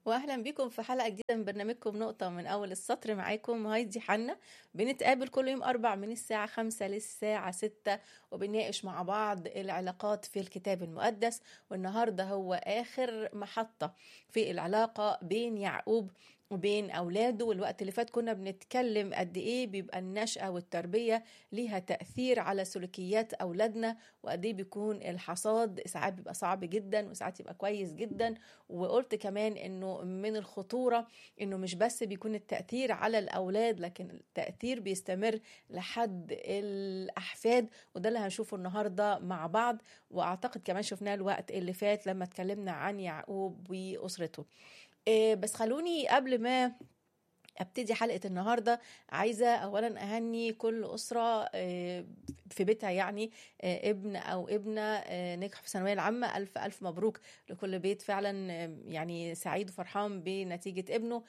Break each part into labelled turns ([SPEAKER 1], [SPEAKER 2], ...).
[SPEAKER 1] واهلا بيكم في حلقه جديده من برنامجكم نقطه من اول السطر معاكم هايدي حنا بنتقابل كل يوم اربع من الساعه خمسة للساعه ستة وبنناقش مع بعض العلاقات في الكتاب المقدس والنهارده هو اخر محطه في العلاقه بين يعقوب وبين اولاده والوقت اللي فات كنا بنتكلم قد ايه بيبقى النشأة والتربية ليها تأثير على سلوكيات اولادنا وقد ايه بيكون الحصاد ساعات بيبقى صعب جدا وساعات يبقى كويس جدا وقلت كمان انه من الخطورة انه مش بس بيكون التأثير على الاولاد لكن التأثير بيستمر لحد الاحفاد وده اللي هنشوفه النهارده مع بعض واعتقد كمان شفناه الوقت اللي فات لما اتكلمنا عن يعقوب واسرته بس خلوني قبل ما ابتدي حلقه النهارده عايزه اولا اهني كل اسره في بيتها يعني ابن او ابنه نجح في الثانويه العامه الف الف مبروك لكل بيت فعلا يعني سعيد وفرحان بنتيجه ابنه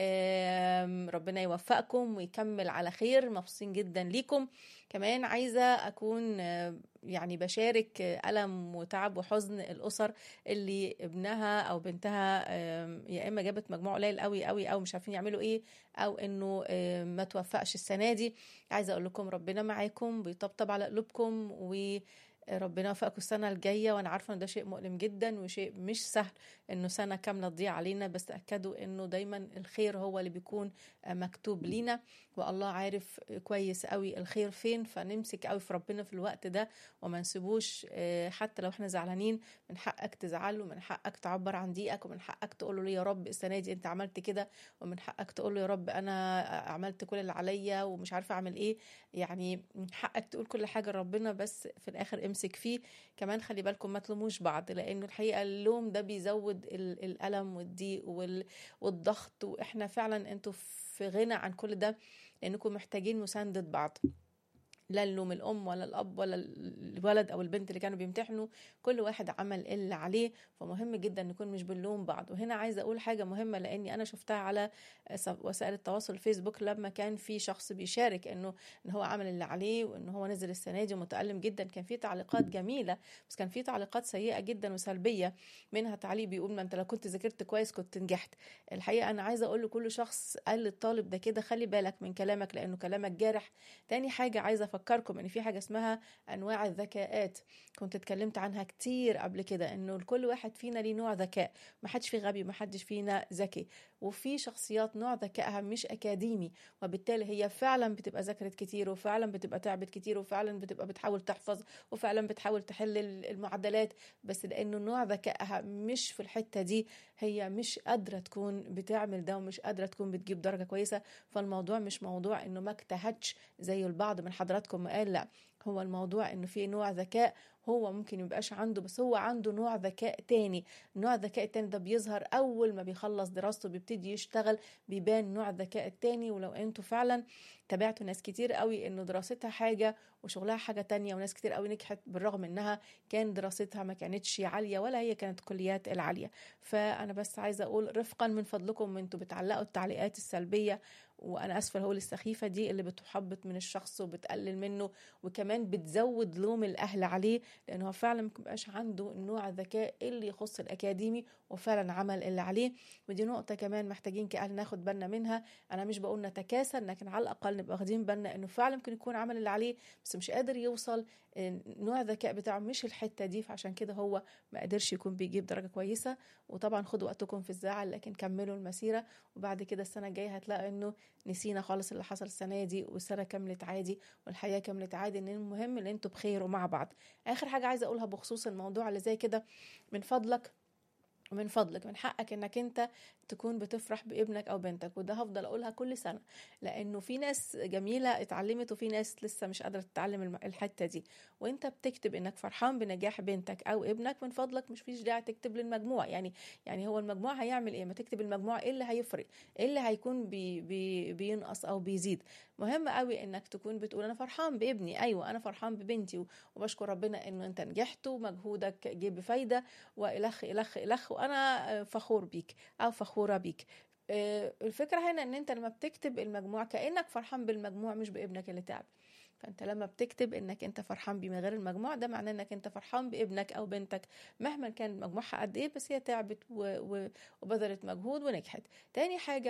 [SPEAKER 1] ربنا يوفقكم ويكمل على خير مبسوطين جدا ليكم كمان عايزه اكون يعني بشارك ألم وتعب وحزن الأسر اللي ابنها أو بنتها يا إما جابت مجموع قليل قوي قوي أو مش عارفين يعملوا إيه أو إنه ما توفقش السنة دي عايزة أقول لكم ربنا معاكم بيطبطب على قلوبكم و ربنا يوفقكم السنة الجاية وأنا عارفة إن ده شيء مؤلم جدا وشيء مش سهل إنه سنة كاملة تضيع علينا بس تأكدوا إنه دايما الخير هو اللي بيكون مكتوب لينا والله عارف كويس قوي الخير فين فنمسك قوي في ربنا في الوقت ده وما نسيبوش حتى لو احنا زعلانين من حقك تزعل ومن حقك تعبر عن ضيقك ومن حقك تقول له يا رب السنة دي أنت عملت كده ومن حقك تقول له يا رب أنا عملت كل اللي عليا ومش عارفة أعمل إيه يعني من حقك تقول كل حاجة لربنا بس في الآخر امسك فيه كمان خلي بالكم ما تلوموش بعض لانه الحقيقه اللوم ده بيزود الالم والضيق والضغط واحنا فعلا انتوا في غنى عن كل ده لانكم محتاجين مسانده بعض لا نلوم الام ولا الاب ولا الولد او البنت اللي كانوا بيمتحنوا كل واحد عمل اللي عليه فمهم جدا نكون مش بنلوم بعض وهنا عايزه اقول حاجه مهمه لاني انا شفتها على وسائل التواصل الفيسبوك لما كان في شخص بيشارك انه ان هو عمل اللي عليه وان هو نزل السنه دي متالم جدا كان في تعليقات جميله بس كان في تعليقات سيئه جدا وسلبيه منها تعليق بيقول ما انت لو كنت ذاكرت كويس كنت نجحت الحقيقه انا عايزه اقول لكل شخص قال للطالب ده كده خلي بالك من كلامك لانه كلامك جارح تاني حاجه عايزه افكركم ان في حاجه اسمها انواع الذكاءات كنت اتكلمت عنها كتير قبل كده انه كل واحد فينا ليه نوع ذكاء ما حدش فيه غبي ما حدش فينا ذكي وفي شخصيات نوع ذكائها مش اكاديمي وبالتالي هي فعلا بتبقى ذاكرت كتير وفعلا بتبقى تعبت كتير وفعلا بتبقى بتحاول تحفظ وفعلا بتحاول تحل المعادلات بس لانه نوع ذكائها مش في الحته دي هي مش قادره تكون بتعمل ده ومش قادره تكون بتجيب درجه كويسه فالموضوع مش موضوع انه ما اجتهدش زي البعض من حضراتكم ما قال لا هو الموضوع انه في نوع ذكاء هو ممكن يبقاش عنده بس هو عنده نوع ذكاء تاني النوع الذكاء التاني ده بيظهر اول ما بيخلص دراسته بيبتدي يشتغل بيبان نوع الذكاء التاني ولو انتوا فعلا تابعتوا ناس كتير قوي انه دراستها حاجة وشغلها حاجة تانية وناس كتير قوي نجحت بالرغم انها كان دراستها ما كانتش عالية ولا هي كانت كليات العالية فانا بس عايزة اقول رفقا من فضلكم انتوا بتعلقوا التعليقات السلبية وانا اسفه هقول السخيفه دي اللي بتحبط من الشخص وبتقلل منه وكمان بتزود لوم الاهل عليه لان هو فعلا ما بيبقاش عنده نوع الذكاء اللي يخص الاكاديمي وفعلا عمل اللي عليه ودي نقطه كمان محتاجين كاهل ناخد بالنا منها انا مش بقول نتكاسل لكن على الاقل نبقى واخدين بالنا انه فعلا ممكن يكون عمل اللي عليه بس مش قادر يوصل نوع الذكاء بتاعه مش الحته دي فعشان كده هو ما قدرش يكون بيجيب درجه كويسه وطبعا خدوا وقتكم في الزعل لكن كملوا المسيره وبعد كده السنه الجايه هتلاقوا انه نسينا خالص اللي حصل السنه دي والسنه كملت عادي والحياه كملت عادي ان المهم ان انتوا بخير ومع بعض اخر حاجه عايزه اقولها بخصوص الموضوع اللي زي كده من فضلك ومن فضلك من حقك انك انت تكون بتفرح بابنك او بنتك وده هفضل اقولها كل سنه لانه في ناس جميله اتعلمت وفي ناس لسه مش قادره تتعلم الحته دي وانت بتكتب انك فرحان بنجاح بنتك او ابنك من فضلك مش فيش داعي تكتب للمجموع يعني يعني هو المجموع هيعمل ايه ما تكتب المجموع ايه اللي هيفرق ايه اللي هيكون بي بي بينقص او بيزيد مهم قوي انك تكون بتقول انا فرحان بابني ايوه انا فرحان ببنتي وبشكر ربنا انه انت نجحت ومجهودك جه بفايده والخ الخ الخ وانا فخور بيك او فخوره بيك الفكره هنا ان انت لما بتكتب المجموع كانك فرحان بالمجموع مش بابنك اللي تعب فانت لما بتكتب انك انت فرحان بيه من غير المجموع ده معناه انك انت فرحان بابنك او بنتك مهما كان مجموعها قد ايه بس هي تعبت و... و... وبذلت مجهود ونجحت تاني حاجه